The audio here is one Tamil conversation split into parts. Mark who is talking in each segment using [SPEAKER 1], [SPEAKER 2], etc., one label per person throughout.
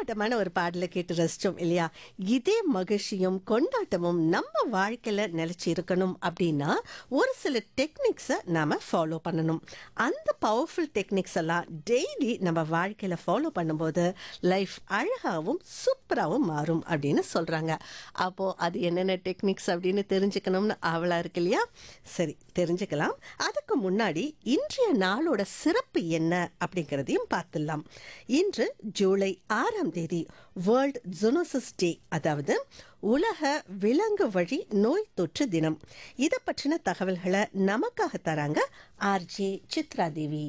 [SPEAKER 1] கொண்டாட்டமான ஒரு பாடலை கேட்டு ரசிச்சோம் இல்லையா இதே மகிழ்ச்சியும் கொண்டாட்டமும் நம்ம வாழ்க்கையில நிலைச்சு இருக்கணும் அப்படின்னா ஒரு சில டெக்னிக்ஸை நாம ஃபாலோ பண்ணணும் அந்த பவர்ஃபுல் டெக்னிக்ஸ் எல்லாம் டெய்லி நம்ம வாழ்க்கையில ஃபாலோ பண்ணும்போது லைஃப் அழகாவும் சூப்பராகவும் மாறும் அப்படின்னு சொல்றாங்க அப்போ அது என்னென்ன டெக்னிக்ஸ் அப்படின்னு தெரிஞ்சுக்கணும்னு ஆவலா இருக்கு இல்லையா சரி தெரிஞ்சுக்கலாம் அதுக்கு முன்னாடி இன்றைய நாளோட சிறப்பு என்ன அப்படிங்கிறதையும் பார்த்துடலாம் இன்று ஜூலை ஆறாம் தேதி வேர்ல்ட் ஜுனோசிஸ் டே அதாவது உலக விலங்கு வழி நோய் தொற்று தினம் இதை பற்றின தகவல்களை நமக்காக தராங்க ஆர்ஜே சித்ரா தேவி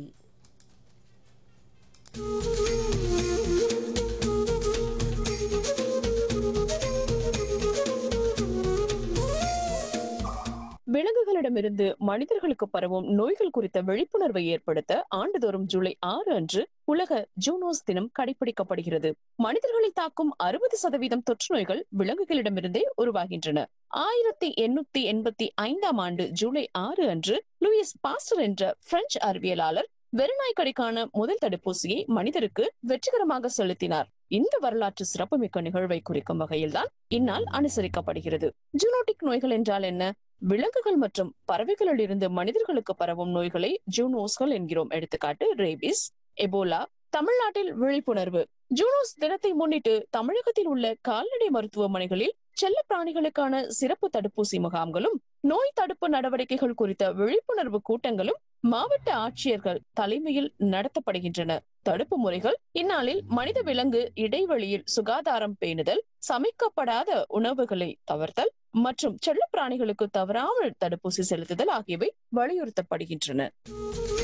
[SPEAKER 2] விலங்குகளிடமிருந்து மனிதர்களுக்கு பரவும் நோய்கள் குறித்த விழிப்புணர்வை ஏற்படுத்த ஆண்டுதோறும் ஜூலை ஆறு அன்று உலக ஜூனோஸ் தினம் கடைபிடிக்கப்படுகிறது மனிதர்களை தாக்கும் அறுபது சதவீதம் தொற்று நோய்கள் விலங்குகளிடமிருந்தே உருவாகின்றன ஆயிரத்தி எண்ணூத்தி எண்பத்தி ஐந்தாம் ஆண்டு ஜூலை ஆறு அன்று லூயிஸ் பாஸ்டர் என்ற பிரெஞ்சு அறிவியலாளர் வெறிநாய் கடிக்கான முதல் தடுப்பூசியை மனிதருக்கு வெற்றிகரமாக செலுத்தினார் இந்த வரலாற்று சிறப்புமிக்க நிகழ்வை குறிக்கும் வகையில்தான் இந்நாள் அனுசரிக்கப்படுகிறது ஜூனோட்டிக் நோய்கள் என்றால் என்ன விலங்குகள் மற்றும் பறவைகளில் இருந்து மனிதர்களுக்கு பரவும் நோய்களை ஜூனோஸ்கள் என்கிறோம் எடுத்துக்காட்டு ரேபிஸ் எபோலா தமிழ்நாட்டில் விழிப்புணர்வு ஜூனோஸ் தினத்தை முன்னிட்டு தமிழகத்தில் உள்ள கால்நடை மருத்துவமனைகளில் செல்ல பிராணிகளுக்கான சிறப்பு தடுப்பூசி முகாம்களும் நோய் தடுப்பு நடவடிக்கைகள் குறித்த விழிப்புணர்வு கூட்டங்களும் மாவட்ட ஆட்சியர்கள் தலைமையில் நடத்தப்படுகின்றன தடுப்பு முறைகள் இந்நாளில் மனித விலங்கு இடைவெளியில் சுகாதாரம் பேணுதல் சமைக்கப்படாத உணவுகளை தவிர்த்தல் மற்றும் செல்ல பிராணிகளுக்கு தவறாமல் தடுப்பூசி செலுத்துதல் ஆகியவை வலியுறுத்தப்படுகின்றன